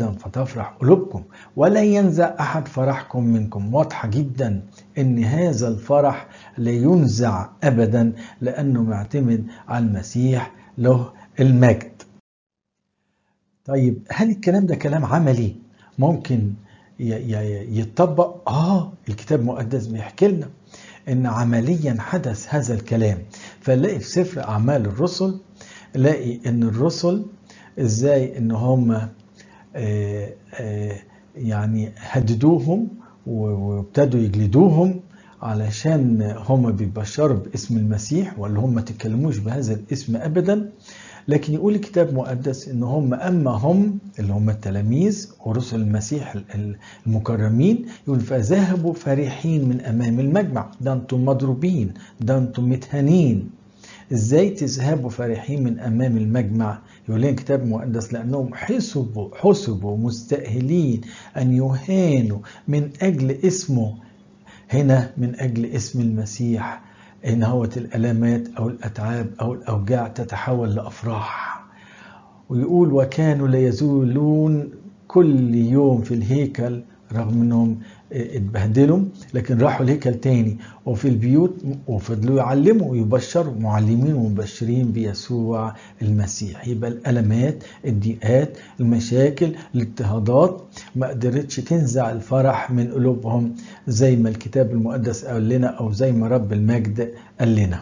إذا فتفرح قلوبكم ولا ينزع أحد فرحكم منكم واضحة جدا إن هذا الفرح لا ينزع أبدا لأنه معتمد على المسيح له المجد طيب هل الكلام ده كلام عملي ممكن يتطبق اه الكتاب المقدس بيحكي لنا ان عمليا حدث هذا الكلام فنلاقي في سفر اعمال الرسل نلاقي ان الرسل ازاي ان هم آه آه يعني هددوهم وابتدوا يجلدوهم علشان هم بيبشروا باسم المسيح ولا هم ما تتكلموش بهذا الاسم ابدا لكن يقول الكتاب المقدس ان هم اما هم اللي هم التلاميذ ورسل المسيح المكرمين يقول فذهبوا فرحين من امام المجمع ده انتم مضروبين ده انتم متهانين ازاي تذهبوا فرحين من امام المجمع يقول لنا الكتاب المقدس لانهم حسبوا حسبوا مستاهلين ان يهانوا من اجل اسمه هنا من اجل اسم المسيح إن هوت الألامات أو الأتعاب أو الأوجاع تتحول لأفراح ويقول وكانوا لا يزولون كل يوم في الهيكل رغم انهم اتبهدلوا لكن راحوا الهيكل تاني وفي البيوت وفضلوا يعلموا ويبشروا معلمين ومبشرين بيسوع المسيح يبقى الالمات الضيقات المشاكل الاضطهادات ما قدرتش تنزع الفرح من قلوبهم زي ما الكتاب المقدس قال لنا او زي ما رب المجد قال لنا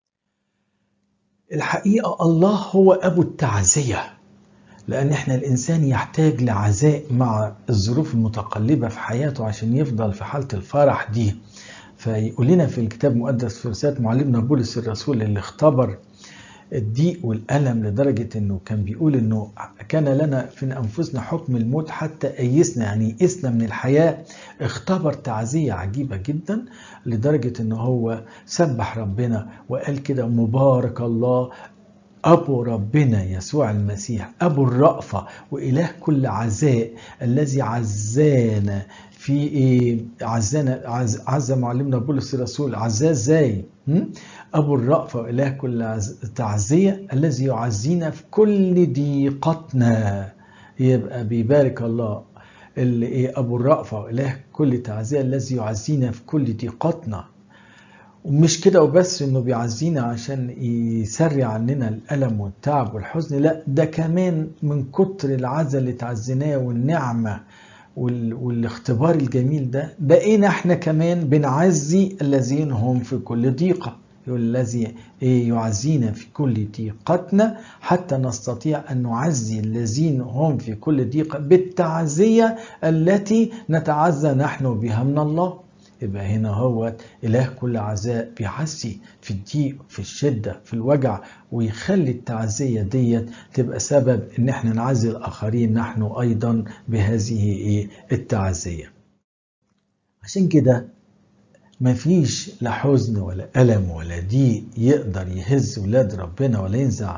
الحقيقه الله هو ابو التعزيه لأن احنا الإنسان يحتاج لعزاء مع الظروف المتقلبة في حياته عشان يفضل في حالة الفرح دي فيقول لنا في الكتاب المقدس في رسالة معلمنا بولس الرسول اللي اختبر الضيق والألم لدرجة انه كان بيقول انه كان لنا في انفسنا حكم الموت حتى ايسنا يعني يئسنا من الحياة اختبر تعزية عجيبة جدا لدرجة انه هو سبح ربنا وقال كده مبارك الله أبو ربنا يسوع المسيح أبو الرأفة وإله كل عزاء الذي عزانا في إيه عزانا عز, عز معلمنا بولس الرسول عزاه ازاي أبو الرأفة وإله كل تعزية الذي يعزينا في كل ضيقتنا يبقى بيبارك الله اللي إيه أبو الرأفة وإله كل تعزية الذي يعزينا في كل ضيقتنا ومش كده وبس انه بيعزينا عشان يسرع عننا الالم والتعب والحزن لا ده كمان من كتر العزا اللي تعزيناه والنعمه والاختبار الجميل ده بقينا احنا كمان بنعزي الذين هم في كل ضيقه يقول الذي يعزينا في كل ضيقتنا حتى نستطيع ان نعزي الذين هم في كل ضيقه بالتعزيه التي نتعزى نحن بها من الله يبقى هنا هو إله كل عزاء بيعزي في الضيق في الشدة في الوجع ويخلي التعزية ديت تبقى سبب إن احنا نعزي الآخرين نحن أيضا بهذه إيه التعزية عشان كده مفيش لا حزن ولا ألم ولا ضيق يقدر يهز ولاد ربنا ولا ينزع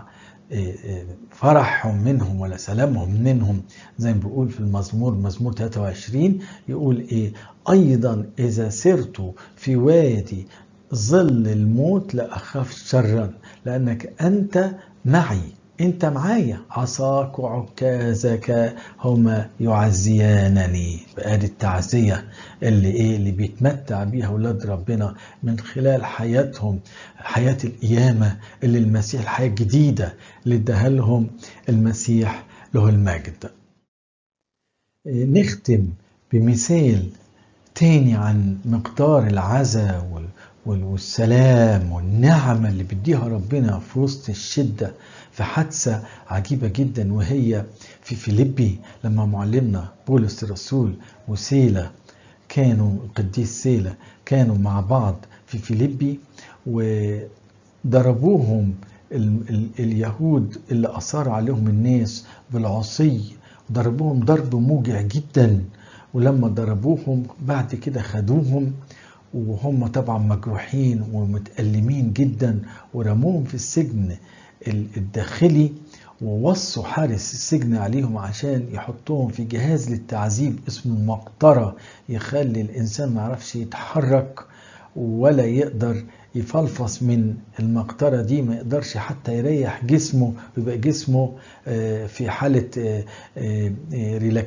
فرحهم منهم ولا سلامهم منهم زي ما بيقول في المزمور مزمور 23 يقول ايه ايضا اذا سرت في وادي ظل الموت لا اخاف شرا لانك انت معي انت معايا عصاك وعكازك هما يعزيانني بقى دي التعزيه اللي ايه اللي بيتمتع بيها اولاد ربنا من خلال حياتهم حياه القيامه اللي المسيح الحياه الجديده اللي اداها لهم المسيح له المجد نختم بمثال تاني عن مقدار العزاء والسلام والنعمة اللي بيديها ربنا في وسط الشدة في حادثة عجيبة جدا وهي في فيليبي لما معلمنا بولس الرسول وسيلة كانوا القديس سيلة كانوا مع بعض في فيليبي وضربوهم ال ال اليهود اللي أثار عليهم الناس بالعصي ضربوهم ضرب موجع جدا ولما ضربوهم بعد كده خدوهم وهم طبعا مجروحين ومتألمين جدا ورموهم في السجن الداخلي ووصوا حارس السجن عليهم عشان يحطوهم في جهاز للتعذيب اسمه المقطرة يخلي الإنسان ما يعرفش يتحرك ولا يقدر يفلفص من المقطرة دي ما يقدرش حتى يريح جسمه ويبقى جسمه في حالة ريلاكس